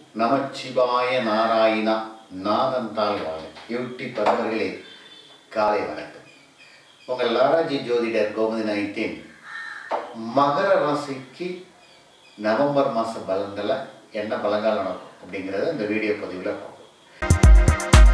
நமச்சிவாய நாராயணா நாதன் தாழ்வாழ YouTube பரவர்களே காலை வணக்கம் உங்கள் லாராஜி ஜோதிடர் கோமதி நைட்டின் மகர ராசிக்கு நவம்பர் மாத பலன்களை என்ன பலன்கள் நடக்கும் அப்படிங்கிறத இந்த வீடியோ பதிவில் பார்ப்போம்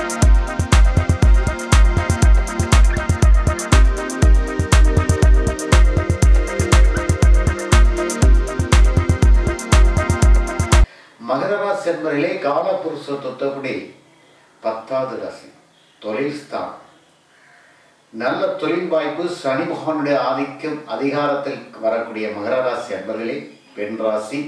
மகர ராசி என்பவர்களே காலபுருஷ தொத்தபடி பத்தாவது ராசி தொழில் ஸ்தானம் நல்ல தொழில் வாய்ப்பு சனி பகவானுடைய ஆதிக்கம் அதிகாரத்தில் வரக்கூடிய மகர ராசி அன்பர்களே பெண் ராசி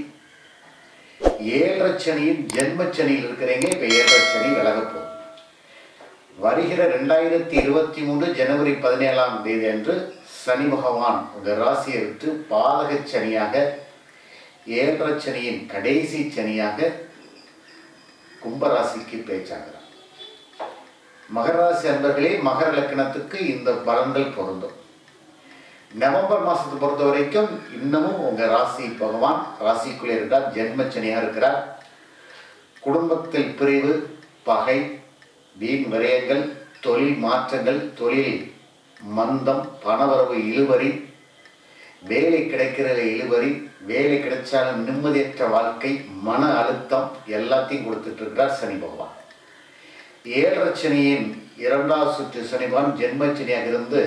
ஏழரை சனியின் ஜென்மச்சனியில் இருக்கிறீங்க இப்போ ஏழரை சனி விலகப் போகுது வருகிற ரெண்டாயிரத்தி இருபத்தி மூணு ஜனவரி பதினேழாம் தேதி அன்று சனி பகவான் உங்கள் ராசியை விட்டு பாதக சனியாக ஏழரை சனியின் கடைசி சனியாக கும்பராசிக்கு பேச்சாகிறார் மகராசி அன்பர்களே மகர லக்கணத்துக்கு இந்த பலன்கள் பொருந்தும் நவம்பர் மாசத்தை பொறுத்த வரைக்கும் இன்னமும் உங்க ராசி பகவான் ராசிக்குள்ளே இருக்கிறார் ஜென்மச்சனியாக இருக்கிறார் குடும்பத்தில் பிரிவு பகை வீண் விரயங்கள் தொழில் மாற்றங்கள் தொழில் மந்தம் பணவரவு இழுவரி வேலை கிடைக்கிறதுல இழுவரி வேலை கிடைச்சாலும் நிம்மதியற்ற வாழ்க்கை மன அழுத்தம் எல்லாத்தையும் கொடுத்துட்டு இருக்கிறார் சனி பகவான் ஏழரை சனியின் இரண்டாவது சுற்று சனிபகவான் ஜென்மச்சனியாக இருந்து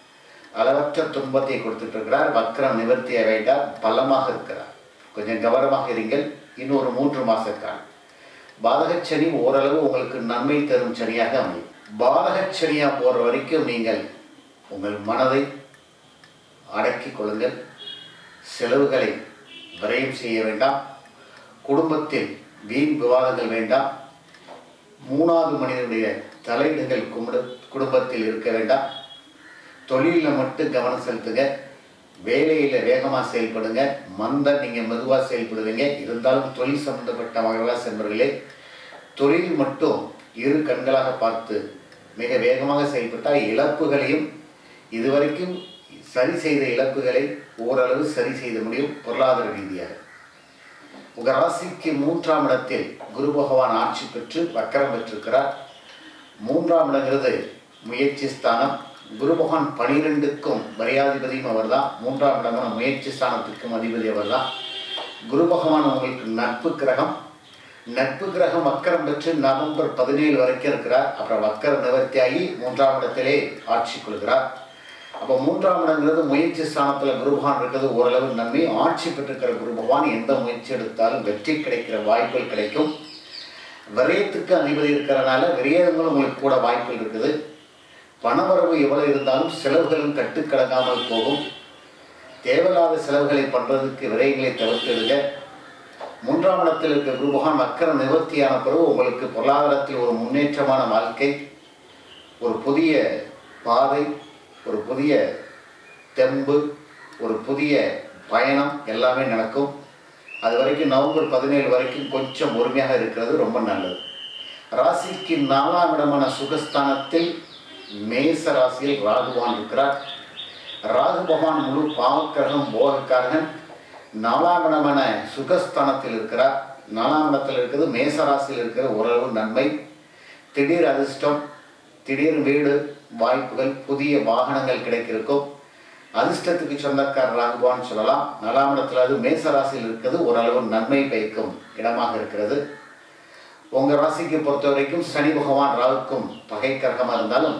அளவற்ற துன்பத்தை கொடுத்துட்டு இருக்கிறார் வக்கரம் நிவர்த்திய வேண்டாம் பலமாக இருக்கிறார் கொஞ்சம் கவனமாக இருங்கள் இன்னொரு மூன்று மாச காலம் பாதகச்சனி ஓரளவு உங்களுக்கு நன்மை தரும் சனியாக அமையும் பாதகச்சனியா போற வரைக்கும் நீங்கள் உங்கள் மனதை அடக்கிக் கொள்ளுங்கள் செலவுகளை விரயம் செய்ய வேண்டாம் குடும்பத்தில் வீண் விவாதங்கள் வேண்டாம் மூணாவது மனிதனுடைய தலையீடுகள் கும்பிட குடும்பத்தில் இருக்க வேண்டாம் தொழிலில் மட்டும் கவனம் செலுத்துங்க வேலையில் வேகமாக செயல்படுங்க மந்தம் நீங்கள் மெதுவாக செயல்படுவீங்க இருந்தாலும் தொழில் சம்பந்தப்பட்ட மகராசி என்பவர்களே தொழில் மட்டும் இரு கண்களாக பார்த்து மிக வேகமாக செயல்பட்டால் இழப்புகளையும் இதுவரைக்கும் சரி செய்த இழப்புகளை ஓரளவு சரி செய்த முடியும் பொருளாதார ரீதியாக உங்கள் ராசிக்கு மூன்றாம் இடத்தில் குரு பகவான் ஆட்சி பெற்று வக்கரம் பெற்றிருக்கிறார் மூன்றாம் இடங்கிறது முயற்சி ஸ்தானம் குரு பகவான் பனிரெண்டுக்கும் மரியாதிபதியும் அவர் தான் மூன்றாம் இடமான முயற்சி ஸ்தானத்துக்கும் அதிபதி அவர் தான் குரு பகவான் உங்களுக்கு நட்பு கிரகம் நட்பு கிரகம் வக்கரம் பெற்று நவம்பர் பதினேழு வரைக்கும் இருக்கிறார் அப்புறம் வக்கர நிவர்த்தியாகி மூன்றாம் இடத்திலே ஆட்சி கொள்கிறார் அப்போ மூன்றாம் இடங்கிறது முயற்சி ஸ்தானத்தில் குரு பகவான் இருக்கிறது ஓரளவு நன்மை ஆட்சி பெற்றிருக்கிற குரு பகவான் எந்த முயற்சி எடுத்தாலும் வெற்றி கிடைக்கிற வாய்ப்புகள் கிடைக்கும் விரயத்துக்கு அதிபதி இருக்கிறனால விரயங்களும் உங்களுக்கு கூட வாய்ப்புகள் இருக்குது பணவரவு எவ்வளவு இருந்தாலும் செலவுகளும் கட்டுக்கடங்காமல் போகும் தேவையில்லாத செலவுகளை பண்ணுறதுக்கு விரயங்களை தவிர்த்திடுங்க மூன்றாம் இடத்தில் இருக்க குரு பகவான் மக்கர நிவர்த்தியான பிறகு உங்களுக்கு பொருளாதாரத்தில் ஒரு முன்னேற்றமான வாழ்க்கை ஒரு புதிய பாதை ஒரு புதிய தெம்பு ஒரு புதிய பயணம் எல்லாமே நடக்கும் அது வரைக்கும் நவம்பர் பதினேழு வரைக்கும் கொஞ்சம் பொறுமையாக இருக்கிறது ரொம்ப நல்லது ராசிக்கு நாலாம் இடமான சுகஸ்தானத்தில் மேச ராசியில் ராகுவான் இருக்கிறார் ராகு பகவான் முழு பாவக்கிரகம் போகக்காரகன் நாலாம் இடமான சுகஸ்தானத்தில் இருக்கிறார் நாலாம் இடத்தில் இருக்கிறது மேச ராசியில் இருக்கிற ஓரளவு நன்மை திடீர் அதிர்ஷ்டம் திடீர் வீடு வாய்ப்புகள் புதிய வாகனங்கள் கிடைக்கிறக்கும் அதிர்ஷ்டத்துக்கு சொந்தக்காரர் ராகுவான்னு சொல்லலாம் நாலாம் இடத்துல அது மேச ராசியில் இருக்கிறது ஓரளவு நன்மை பயக்கும் இடமாக இருக்கிறது உங்கள் ராசிக்கு பொறுத்த வரைக்கும் சனி பகவான் ராகுக்கும் பகை கிரகமாக இருந்தாலும்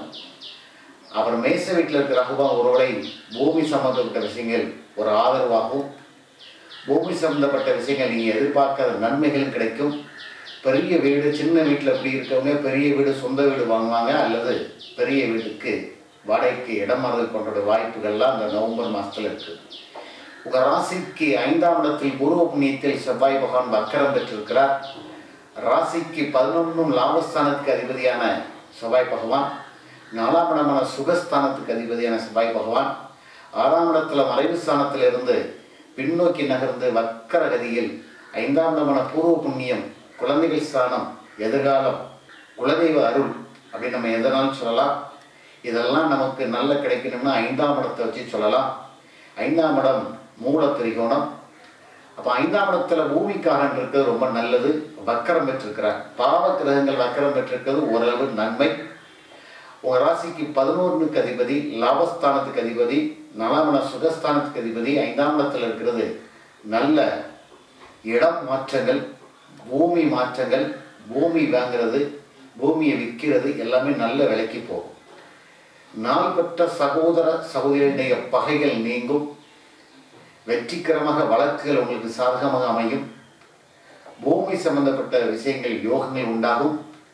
அவர் மேச வீட்டில் இருக்கிற ரகுவான் ஒருவரை பூமி சம்பந்தப்பட்ட விஷயங்கள் ஒரு ஆதரவாகவும் பூமி சம்பந்தப்பட்ட விஷயங்கள் நீங்கள் எதிர்பார்க்காத நன்மைகளும் கிடைக்கும் பெரிய வீடு சின்ன வீட்டில் இப்படி இருக்கவங்க பெரிய வீடு சொந்த வீடு வாங்குவாங்க அல்லது பெரிய வீட்டுக்கு வாடகைக்கு இடம் மாறுதல் போன்ற வாய்ப்புகள்லாம் அந்த நவம்பர் மாதத்தில் இருக்குது உங்கள் ராசிக்கு ஐந்தாம் இடத்தில் பூர்வ புண்ணியத்தில் செவ்வாய் பகவான் வக்கரம் பெற்றிருக்கிறார் ராசிக்கு பதினொன்றும் லாபஸ்தானத்துக்கு அதிபதியான செவ்வாய் பகவான் நாலாம் இடமான சுகஸ்தானத்துக்கு அதிபதியான செவ்வாய் பகவான் ஆறாம் இடத்துல மறைவு ஸ்தானத்தில் இருந்து பின்னோக்கி நகர்ந்து வக்கர கதியில் ஐந்தாம் இடமான பூர்வ புண்ணியம் குழந்தைகள் ஸ்தானம் எதிர்காலம் குலதெய்வ அருள் அப்படின்னு நம்ம எதனாலும் சொல்லலாம் இதெல்லாம் நமக்கு நல்ல கிடைக்கணும்னா ஐந்தாம் இடத்தை வச்சு சொல்லலாம் ஐந்தாம் இடம் மூல திரிகோணம் அப்போ ஐந்தாம் இடத்துல பூமிக்காரன் இருக்கிறது ரொம்ப நல்லது வக்கரம் பெற்றிருக்கிறார் பாவ கிரகங்கள் வக்கரம் பெற்றிருக்கிறது ஓரளவு நன்மை உங்க ராசிக்கு பதினோருனுக்கு அதிபதி லாபஸ்தானத்துக்கு அதிபதி நலமன சுகஸ்தானத்துக்கு அதிபதி ஐந்தாம் இடத்துல இருக்கிறது நல்ல இடம் மாற்றங்கள் பூமி மாற்றங்கள் பூமி வாங்குறது பூமியை விற்கிறது எல்லாமே நல்ல விலைக்கு போகும் நாள் பெற்ற சகோதர சகோதரியுடைய பகைகள் நீங்கும் வெற்றிகரமாக வழக்குகள் உங்களுக்கு சாதகமாக அமையும் பூமி சம்பந்தப்பட்ட விஷயங்கள் யோகங்கள் உண்டாகும்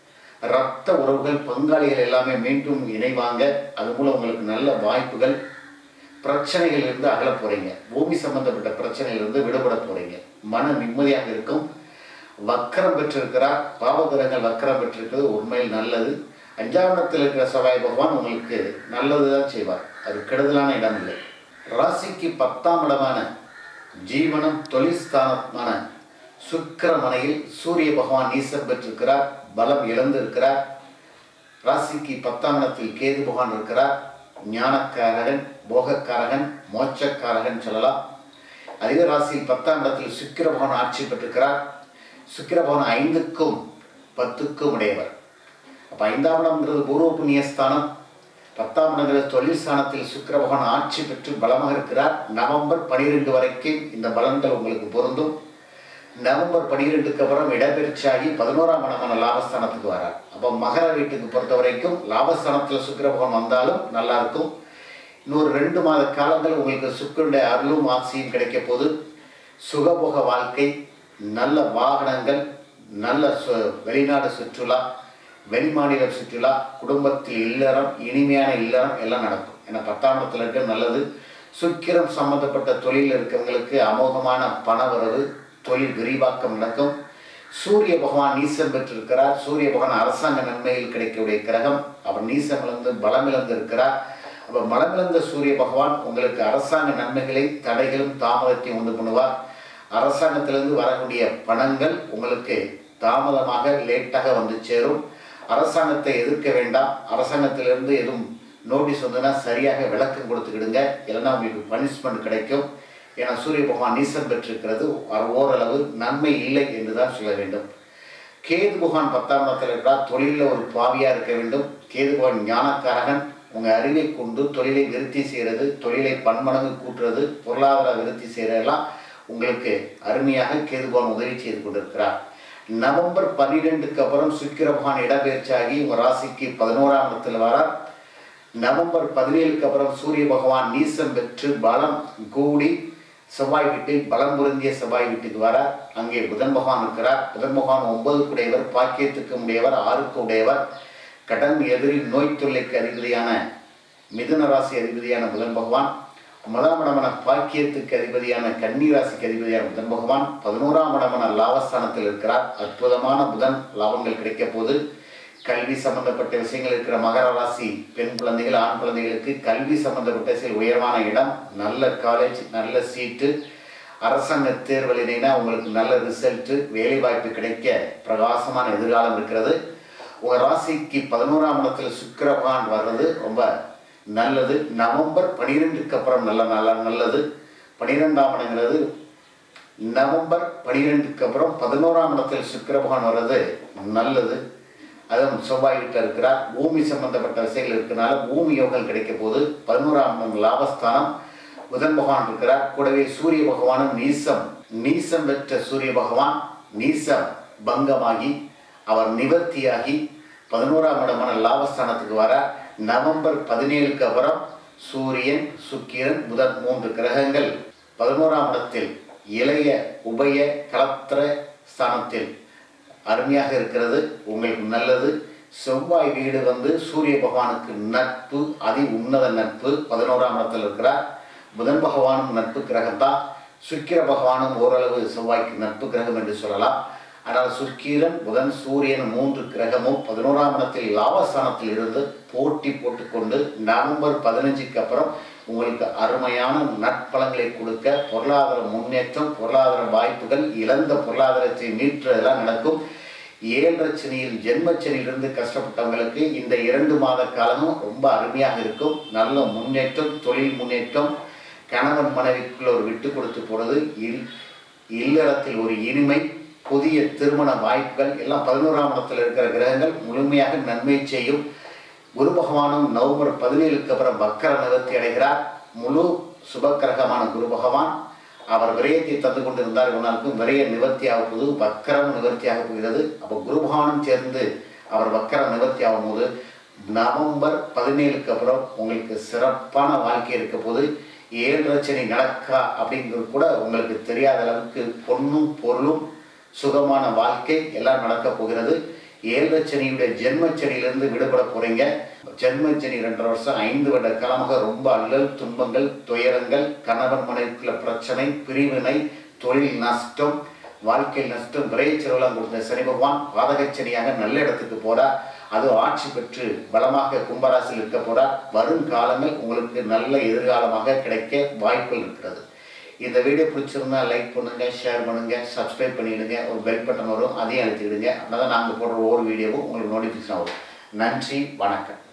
ரத்த உறவுகள் பங்காளிகள் எல்லாமே மீண்டும் இணைவாங்க அது மூலம் உங்களுக்கு நல்ல வாய்ப்புகள் பிரச்சனைகள் இருந்து அகல போறீங்க பூமி சம்பந்தப்பட்ட பிரச்சனையிலிருந்து விடுபட போறீங்க மன நிம்மதியாக இருக்கும் வக்கரம் பெற்றிருக்கிறார் பாவகிரகங்கள் வக்கரம் பெற்றிருக்கிறது உண்மையில் நல்லது அஞ்சாம் இடத்தில் இருக்கிற செவ்வாய் பகவான் உங்களுக்கு நல்லது தான் செய்வார் அது கெடுதலான இடம் இல்லை ராசிக்கு பத்தாம் இடமான ஜீவனம் தொழில்ஸ்தானமான சுக்கிரமனையில் சூரிய பகவான் நீசம் பெற்றிருக்கிறார் பலம் இழந்திருக்கிறார் ராசிக்கு பத்தாம் இடத்தில் கேது பகவான் இருக்கிறார் ஞானக்காரகன் போகக்காரகன் மோட்சக்காரகன் சொல்லலாம் அதே ராசியில் பத்தாம் இடத்தில் சுக்கிர பகவான் ஆட்சி பெற்றிருக்கிறார் சுக்கிர பகவான் ஐந்துக்கும் பத்துக்கும் உடையவர் அப்போ ஐந்தாம் இடம்ங்கிறது பூர்வ புண்ணியஸ்தானம் பத்தாம் இடங்கிறது தொழில் ஸ்தானத்தில் சுக்கிர பகவான் ஆட்சி பெற்று பலமாக இருக்கிறார் நவம்பர் பனிரெண்டு வரைக்கும் இந்த பலன்கள் உங்களுக்கு பொருந்தும் நவம்பர் பனிரெண்டுக்கு அப்புறம் இடப்பெயர்ச்சியாகி பதினோராம் இடமான லாபஸ்தானத்துக்கு வரார் அப்போ மகர வீட்டுக்கு பொறுத்த வரைக்கும் லாபஸ்தானத்தில் சுக்கிர பகவான் வந்தாலும் நல்லா இருக்கும் இன்னொரு ரெண்டு மாத காலங்கள் உங்களுக்கு சுக்கருடைய அருளும் ஆட்சியும் கிடைக்க போது சுகபோக வாழ்க்கை நல்ல வாகனங்கள் நல்ல சு வெளிநாடு சுற்றுலா வெளிமாநில சுற்றுலா குடும்பத்தில் இல்லறம் இனிமையான இல்லறம் எல்லாம் நடக்கும் ஏன்னா பத்தாம் இடத்துல இருக்க நல்லது சுக்கிரம் சம்பந்தப்பட்ட தொழிலில் இருக்கவங்களுக்கு அமோகமான பணவரவு தொழில் விரிவாக்கம் நடக்கும் சூரிய பகவான் நீசம் பெற்றிருக்கிறார் சூரிய பகவான் அரசாங்க நன்மையில் கிடைக்கக்கூடிய கிரகம் அவர் நீசம் இழந்து பலமிழந்து இருக்கிறார் அப்போ பலமிழந்த சூரிய பகவான் உங்களுக்கு அரசாங்க நன்மைகளை தடைகளும் தாமதத்தையும் உண்டு பண்ணுவார் அரசாங்கத்திலிருந்து வரக்கூடிய பணங்கள் உங்களுக்கு தாமதமாக லேட்டாக வந்து சேரும் அரசாங்கத்தை எதிர்க்க வேண்டாம் அரசாங்கத்திலிருந்து எதுவும் நோட்டீஸ் வந்ததுன்னா சரியாக விளக்கம் கொடுத்துக்கிடுங்க இல்லைன்னா உங்களுக்கு பனிஷ்மெண்ட் கிடைக்கும் ஏன்னா சூரிய பகவான் நீசம் பெற்றிருக்கிறது அவர் ஓரளவு நன்மை இல்லை என்று தான் சொல்ல வேண்டும் கேது பகவான் பத்தாம் இடத்தில் இருக்கிறார் தொழிலில் ஒரு பாவியாக இருக்க வேண்டும் கேது பகவான் ஞானக்காரகன் உங்கள் அறிவை கொண்டு தொழிலை விருத்தி செய்கிறது தொழிலை பன்மடங்கு கூட்டுறது பொருளாதார விருத்தி செய்கிறதெல்லாம் உங்களுக்கு அருமையாக கேது பகவான் உதவி செய்து கொண்டிருக்கிறார் நவம்பர் பன்னிரெண்டுக்கு அப்புறம் சுக்கிர பகவான் இடப்பெயர்ச்சியாகி உங்கள் ராசிக்கு பதினோராம் இடத்தில் வரார் நவம்பர் பதினேழுக்கு அப்புறம் சூரிய பகவான் நீசம் பெற்று பலம் கூடி செவ்வாய் வீட்டில் பலம் பொருந்திய செவ்வாய் வீட்டுக்கு வர அங்கே புதன் பகவான் இருக்கிறார் புதன் பகவான் ஒன்பதுக்கு உடையவர் பாக்கியத்துக்கு உடையவர் ஆறுக்கு உடையவர் கடன் எதிரி நோய் தொல்லைக்கு அதிபதியான மிதுன ராசி அதிபதியான புதன் பகவான் முதலாம் இடமான பாக்கியத்துக்கு அதிபதியான கன்னி ராசிக்கு அதிபதியான புதன் பகவான் பதினோராம் இடமான லாபஸ்தானத்தில் இருக்கிறார் அற்புதமான புதன் லாபங்கள் கிடைக்க போது கல்வி சம்பந்தப்பட்ட விஷயங்கள் இருக்கிற மகர ராசி பெண் குழந்தைகள் ஆண் குழந்தைகளுக்கு கல்வி சம்பந்தப்பட்ட சில உயர்வான இடம் நல்ல காலேஜ் நல்ல சீட்டு அரசாங்க தேர்வுனா உங்களுக்கு நல்ல ரிசல்ட்டு வேலை வாய்ப்பு கிடைக்க பிரகாசமான எதிர்காலம் இருக்கிறது உங்கள் ராசிக்கு பதினோராம் இடத்துல சுக்கிர பகவான் வர்றது ரொம்ப நல்லது நவம்பர் பனிரெண்டுக்கு அப்புறம் நல்ல நல்ல நல்லது பனிரெண்டாம் இடங்கிறது நவம்பர் பனிரெண்டுக்கு அப்புறம் பதினோராம் இடத்தில் சுக்கிர பகவான் வர்றது நல்லது அதுவும் செவ்வாய் வீட்டில் இருக்கிறார் பூமி சம்பந்தப்பட்ட விஷயங்கள் இருக்கனால பூமி யோகம் கிடைக்க போது பதினோராம் இடம் லாபஸ்தானம் புதன் பகவான் இருக்கிறார் கூடவே சூரிய பகவானும் நீசம் நீசம் பெற்ற சூரிய பகவான் நீசம் பங்கமாகி அவர் நிவர்த்தியாகி பதினோராம் இடமான லாபஸ்தானத்துக்கு வர நவம்பர் பதினேழுக்கு அப்புறம் சூரியன் சுக்கிரன் புதன் மூன்று கிரகங்கள் பதினோராம் இடத்தில் இளைய உபய கலத்திர ஸ்தானத்தில் அருமையாக இருக்கிறது உங்களுக்கு நல்லது செவ்வாய் வீடு வந்து சூரிய பகவானுக்கு நட்பு அதி உன்னத நட்பு பதினோராம் இடத்தில் இருக்கிறார் புதன் பகவானும் நட்பு கிரகம் தான் சுக்கிர பகவானும் ஓரளவு செவ்வாய்க்கு நட்பு கிரகம் என்று சொல்லலாம் ஆனால் சுக்கிரன் புதன் சூரியன் மூன்று கிரகமும் பதினோராம் இடத்தில் லாபஸ்தானத்தில் இருந்து போட்டி போட்டுக்கொண்டு நவம்பர் பதினஞ்சுக்கு அப்புறம் உங்களுக்கு அருமையான நட்பலங்களை கொடுக்க பொருளாதார முன்னேற்றம் பொருளாதார வாய்ப்புகள் இழந்த பொருளாதாரத்தை மீட்டுறதெல்லாம் நடக்கும் ஏழரை சனியில் ஜென்மச்சனியிலிருந்து கஷ்டப்பட்டவங்களுக்கு இந்த இரண்டு மாத காலமும் ரொம்ப அருமையாக இருக்கும் நல்ல முன்னேற்றம் தொழில் முன்னேற்றம் கணவன் மனைவிக்குள்ள ஒரு விட்டு கொடுத்து போகிறது இல் இல்லறத்தில் ஒரு இனிமை புதிய திருமண வாய்ப்புகள் எல்லாம் பதினோராம் இடத்தில் இருக்கிற கிரகங்கள் முழுமையாக நன்மை செய்யும் குரு பகவானும் நவம்பர் பதினேழுக்கு அப்புறம் வக்கர நிவர்த்தி அடைகிறார் முழு சுபக்கிரகமான குரு பகவான் அவர் விரயத்தை தந்து கொண்டிருந்தார் இவனாருக்கும் விரய நிவர்த்தி ஆக போது வக்கரம் நிவர்த்தி ஆக போகிறது அப்போ குரு பகவானும் சேர்ந்து அவர் வக்கர நிவர்த்தி ஆகும் போது நவம்பர் பதினேழுக்கு அப்புறம் உங்களுக்கு சிறப்பான வாழ்க்கை இருக்க போது ஏழரை சனி நடக்கா அப்படிங்கிறது கூட உங்களுக்கு தெரியாத அளவுக்கு பொண்ணும் பொருளும் சுகமான வாழ்க்கை எல்லாம் நடக்க போகிறது ஏழரை சனியுடைய ஜென்மச்சனியிலிருந்து விடுபட போறீங்க ஜென்மச்சனி ரெண்டரை வருஷம் ஐந்து வருட காலமாக ரொம்ப அல்லல் துன்பங்கள் துயரங்கள் கணவன் மனைவிக்குள்ள பிரச்சனை பிரிவினை தொழில் நஷ்டம் வாழ்க்கையில் நஷ்டம் விரை செலவெல்லாம் கொடுத்த சனி பகவான் பாதகச்சனியாக நல்ல இடத்துக்கு போறார் அது ஆட்சி பெற்று பலமாக கும்பராசியில் இருக்க போறார் வரும் காலங்கள் உங்களுக்கு நல்ல எதிர்காலமாக கிடைக்க வாய்ப்புகள் இருக்கிறது இந்த வீடியோ பிடிச்சிருந்தா லைக் பண்ணுங்க ஷேர் பண்ணுங்க சப்ஸ்கிரைப் பண்ணிடுங்க ஒரு பெல் பட்டன் வரும் அதையும் அழுத்திடுங்க அப்படின்னா தான் நாங்கள் போடுற ஒவ்வொரு வீடியோவும் உங்களுக்கு நோட்டிஃபிகேஷன் வரும் நன்றி வணக்கம்